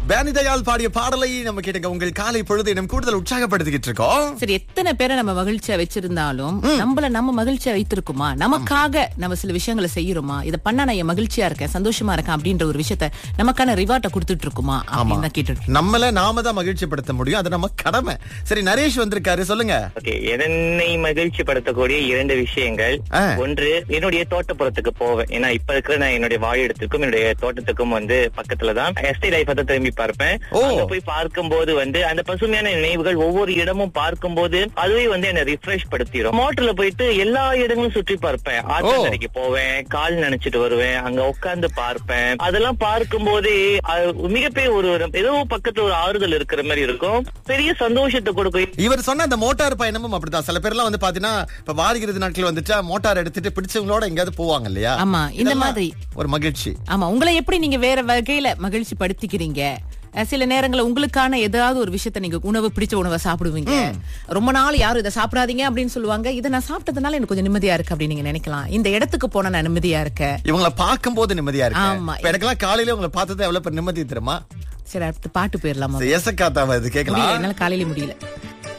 பேனிதயால் பாடிய பாடலை நம்ம கேட்டுங்க உங்கள் காலை பொழுது இன்னும் கூடுதல் உற்சாகப்படுத்திக்கிட்டு இருக்கோம் சரி எத்தனை பேரை நம்ம மகிழ்ச்சியா வச்சிருந்தாலும் நம்மள நம்ம மகிழ்ச்சியா வைத்திருக்குமா நமக்காக நம்ம சில விஷயங்களை செய்யறோமா இதை பண்ணா நான் என் மகிழ்ச்சியா இருக்கேன் சந்தோஷமா இருக்கேன் அப்படின்ற ஒரு விஷயத்த நமக்கான ரிவார்ட்டை கொடுத்துட்டு இருக்குமா அப்படின்னு தான் கேட்டுட்டு இருக்கேன். நம்மள நாம தான் மகிழ்ச்சிப்படுத்த முடியும் அது நம்ம கடமை சரி நரேஷ் வந்திருக்காரு சொல்லுங்க ஓகே என்னை மகிழ்ச்சிப்படுத்தக்கூடிய இரண்டு விஷயங்கள் ஆ. ஒன்று என்னுடைய தோட்டப்புறத்துக்கு போவேன் ஏன்னா இப்ப இருக்கிற நான் என்னுடைய வாழிடத்துக்கும் என்னுடைய தோட்டத்துக்கும் வந்து பக்கத்துல தான் எஸ்டே லைஃப் தான் திரும்பி பார்ப்பேன் ஓ. அங்க போய் பார்க்கும்போது வந்து அந்த பசுமையான நினைவுகள் ஒவ்வொரு இடமும் பார்க்கும்போது அதுவே வந்து என்ன ரிஃப்ரெஷ் படுத்திடும் மோட்டர்ல போயிட்டு எல்லா இடங்களும் சுற்றி பார்ப்பேன் ஆற்றங்கரைக்கு போவேன் கால் நினைச்சிட்டு வருவேன் அங்க உட்கார்ந்து பார்ப்பேன் அதெல்லாம் பார்க்கும்போதே அது மிகப்பெரிய ஒரு ஏதோ பக்கத்துல ஒரு ஆறுதல் இருக்கிற மாதிரி இருக்கும் பெரிய சந்தோஷத்தை கொடுக்கும் இவர் சொன்ன அந்த மோட்டார் பயணமும் அப்படிதான் சில பேர்லாம் வந்து பாத்தீங்கன்னா இப்ப வாரிகிறது நாட்கள் வந்துட்டா மோட்டார் எடுத்துட்டு பிடிச்சவங்களோட எங்கேயாவது போவாங்க இல்லையா ஆமா, இந்த இதெல்லாம் மாதிரி. ஒரு மகிழ்ச்சி ஆமா உங்களை எப்படி நீங்க வேற வகையில மகிழ்ச்சி படுத்திக்கிறீங்க அஹ் சில நேரங்கள்ல உங்களுக்கான ஏதாவது ஒரு விஷயத்த நீங்க உணவு பிடிச்ச உணவை சாப்பிடுவீங்க ரொம்ப நாள் யாரும் இதை சாப்பிடாதீங்க அப்படின்னு சொல்லுவாங்க இதை நான் சாப்பிட்டதுனால எனக்கு கொஞ்சம் நிம்மதியா இருக்கு அப்படின்னு நீங்க நினைக்கலாம் இந்த இடத்துக்கு போனா நான் நிம்மதியா இருக்கேன் இவங்கள பார்க்கும்போது நிம்மதியா இருக்கு ஆமா. இப்ப எனக்கெல்லாம் காலையில உங்களை பார்த்தது எவ்வளவு பெரிய நிம்மதி தெரியுமா சரி அடுத்து பாட்டு போயிடலாமா எசக்காத்தாவ இது கேட்கலாம் முடியல என்னால காலையில முடியல